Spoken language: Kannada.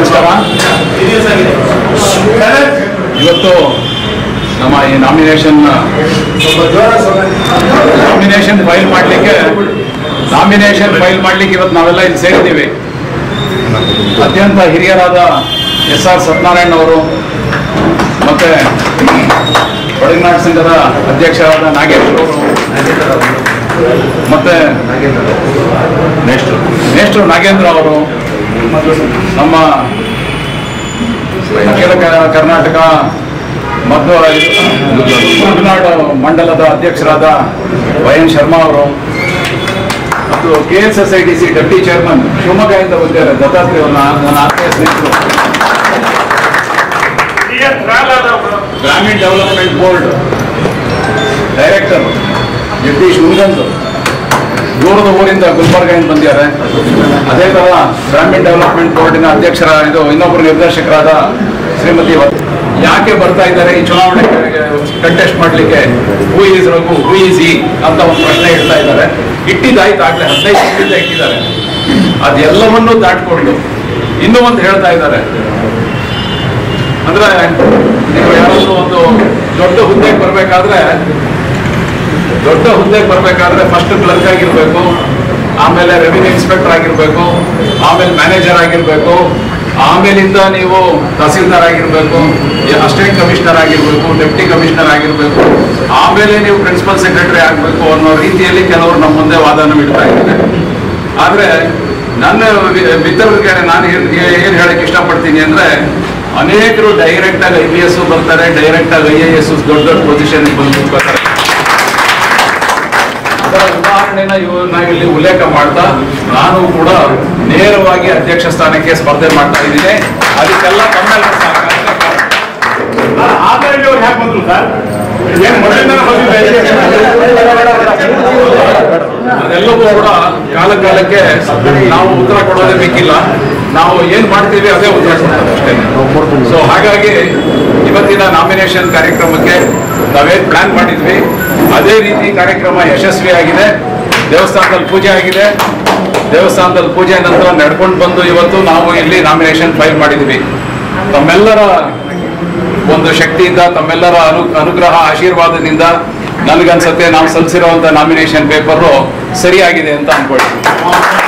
ನಮಸ್ಕಾರ ಇವತ್ತು ನಮ್ಮ ಈ ನಾಮಿನೇಷನ್ ನಾಮಿನೇಷನ್ ಫೈಲ್ ಮಾಡಲಿಕ್ಕೆ ನಾಮಿನೇಷನ್ ಫೈಲ್ ಮಾಡಲಿಕ್ಕೆ ಇವತ್ತು ನಾವೆಲ್ಲ ಇಲ್ಲಿ ಸೇರಿದ್ದೀವಿ ಅತ್ಯಂತ ಹಿರಿಯರಾದ ಎಸ್ ಆರ್ ಸತ್ಯನಾರಾಯಣ ಅವರು ಮತ್ತೆ ಒಳನಾಡು ಸಂಘದ ಅಧ್ಯಕ್ಷರಾದ ನಾಗೇಶ್ವರ ಅವರು ಮತ್ತೆ ನೆಕ್ಸ್ಟ್ ನೆಕ್ಸ್ಟ್ ನಾಗೇಂದ್ರ ಅವರು ನಮ್ಮ ಅಖಿಲ ಕ- ಕರ್ನಾಟಕ ಮತ್ತು ಮಲೆನಾಡು ಮಂಡಲದ ಅಧ್ಯಕ್ಷರಾದ ವೈ ಎನ್ ಶರ್ಮಾ ಅವರು ಮತ್ತು K S S I D C deputy chairman ಶಿವಮೊಗ್ಗದಿಂದ ಬಂದಿದ್ದಾರೆ ದತ್ತಾತ್ರೇಯ ಅವ್ರನ್ನ ನನ್ನ ಆತ್ಮೀಯ ಸ್ನೇಹಿತರು ಗ್ರಾಮೀಣ development board director Jagadish Mungandu ದೂರದ ಊರಿಂದ ಗುಲ್ಬರ್ಗದಿಂದ ಬಂದಿದ್ದಾರೆ ಅದೇ ತರ ಗ್ರಾಮೀಣ ಡೆವಲಪ್ಮೆಂಟ್ ಬೋರ್ಡಿನ ಅಧ್ಯಕ್ಷರ ಇದು ಇನ್ನೊಬ್ಬರು ನಿರ್ದೇಶಕರಾದ ಶ್ರೀಮತಿ ವ- ಯಾಕೆ ಬರ್ತಾ ಇದ್ದಾರೆ ಈ ಚುನಾವಣೆ ಕಂಟೆಸ್ಟ್ ಮಾಡಲಿಕ್ಕೆ who is Raghu who is ಈ ಅಂತ ಒಂದು ಪ್ರಶ್ನೆ ಇಡ್ತಾ ಇದ್ದಾರೆ ಇಟ್ಟಿದ್ದಾಯ್ತು ಆಗ್ಲೇ ಹದಿನೈದು ವರ್ಷದಿಂದ ಇಟ್ಟಿದ್ದಾರೆ ಅದೆಲ್ಲವನ್ನೂ ದಾಟ್ಕೊಂಡು ಇನ್ನೂ ಒಂದು ಹೇಳ್ತಾ ಇದ್ದಾರೆ ಅಂದ್ರೆ ನೀವು ಯಾರಾದ್ರೂ ಒಂದು ದೊಡ್ಡ ಹುದ್ದೆಗೆ ಬರ್ಬೇಕಾದ್ರೆ ದೊಡ್ಡ ಹುದ್ದೆಗೆ ಬರ್ಬೇಕಾದ್ರೆ ಫಸ್ಟ್ ಕ್ಲರ್ಕ್ ಆಗಿರ್ಬೇಕು ಆಮೇಲೆ ರೆವಿನ್ಯೂ ಇನ್ಸ್ಪೆಕ್ಟರ್ ಆಗಿರ್ಬೇಕು ಆಮೇಲೆ ಮ್ಯಾನೇಜರ್ ಆಗಿರ್ಬೇಕು ಆಮೇಲಿಂದ ನೀವು ತಹಸೀಲ್ದಾರ್ ಆಗಿರ್ಬೇಕು ಅಸಿಸ್ಟೆಂಟ್ ಕಮಿಷನರ್ ಆಗಿರ್ಬೇಕು ಡೆಪ್ಟಿ ಕಮಿಷನರ್ ಆಗಿರ್ಬೇಕು ಆಮೇಲೆ ನೀವು ಪ್ರಿನ್ಸಿಪಲ್ ಸೆಕ್ರೆಟರಿ ಆಗಬೇಕು ಅನ್ನೋ ರೀತಿಯಲ್ಲಿ ಕೆಲವರು ನಮ್ಮ ಮುಂದೆ ವಾದನ ಇಡ್ತಾ ಇದ್ದಾರೆ ಆದ್ರೆ ನನ್ನ ವಿ- ಮಿತ್ರರಿಗೆ ನಾನು ಏನ್ ಏನ್ ಹೇಳಕ್ ಇಷ್ಟಪಡ್ತೀನಿ ಅಂದ್ರೆ ಅನೇಕರು ಡೈರೆಕ್ಟ್ ಆಗಿ ಐ ಪಿ ಎಸ್ ಬರ್ತಾರೆ ಡೈರೆಕ್ಟ್ ಆಗಿ ಐ ಎ ಎಸ್ ದೊಡ್ಡ ದೊಡ್ಡ ಪೊಸಿಷನ್ ಬಂದು ಕೂತ್ಕೊಳ್ತಾರೆ ಅದರ ಉದಾಹರಣೆನ ಇವ್ರನ್ನ ಇಲ್ಲಿ ಉಲ್ಲೇಖ ಮಾಡ್ತಾ ನಾನು ಕೂಡ ನೇರವಾಗಿ ಅಧ್ಯಕ್ಷ ಸ್ಥಾನಕ್ಕೆ ಸ್ಪರ್ಧೆ ಮಾಡ್ತಾ ಇದ್ದೀನಿ ಅದಕ್ಕೆಲ್ಲ ತಮ್ಮೆಲ್ಲರ ಸಹಕಾರ ಆಧಾರದಲ್ಲಿ ಅವ್ರು ಹ್ಯಾಕ್ ಬಂದ್ರು ಸರ್ ಏನ್ ಮೊದಲಿಂದ ಅದೆಲ್ಲವೂ ಕೂಡ ಕಾಲ ಕಾಲಕ್ಕೆ ನಾವು ಉತ್ತರ ಕೊಡೋದೇ ಬೇಕಿಲ್ಲ ನಾವು ಏನ್ ಮಾಡ್ತೀವಿ ಅದೇ ಉತ್ತರ ಕೊಡ್ತಾರೆ ಅಷ್ಟೇ ಸೊ ಹಾಗಾಗಿ ಇವತ್ತಿನ ನಾಮಿನೇಷನ್ ಕಾರ್ಯಕ್ರಮಕ್ಕೆ ನಾವೇನ್ ಪ್ಲಾನ್ ಮಾಡಿದ್ವಿ ಅದೇ ರೀತಿ ಕಾರ್ಯಕ್ರಮ ಯಶಸ್ವಿಯಾಗಿದೆ ದೇವಸ್ಥಾನದಲ್ಲಿ ಪೂಜೆ ಆಗಿದೆ ದೇವಸ್ಥಾನದಲ್ಲಿ ಪೂಜೆ ನಂತರ ನಡ್ಕೊಂಡು ಬಂದು ಇವತ್ತು ನಾವು ಇಲ್ಲಿ ನಾಮಿನೇಷನ್ ಫೈಲ್ ಮಾಡಿದ್ವಿ ತಮ್ಮೆಲ್ಲರ ಒಂದು ಶಕ್ತಿಯಿಂದ ತಮ್ಮೆಲ್ಲರ ಅನು ಅನುಗ್ರಹ ಆಶೀರ್ವಾದದಿಂದ ನನಗನ್ಸತ್ತೆ ನಾವು ಸಲ್ಲಿಸಿರುವಂತ ನಾಮಿನೇಷನ್ ಪೇಪರ್ ಸರಿಯಾಗಿದೆ ಅಂತ ಅನ್ಕೊಳ್ತೀನಿ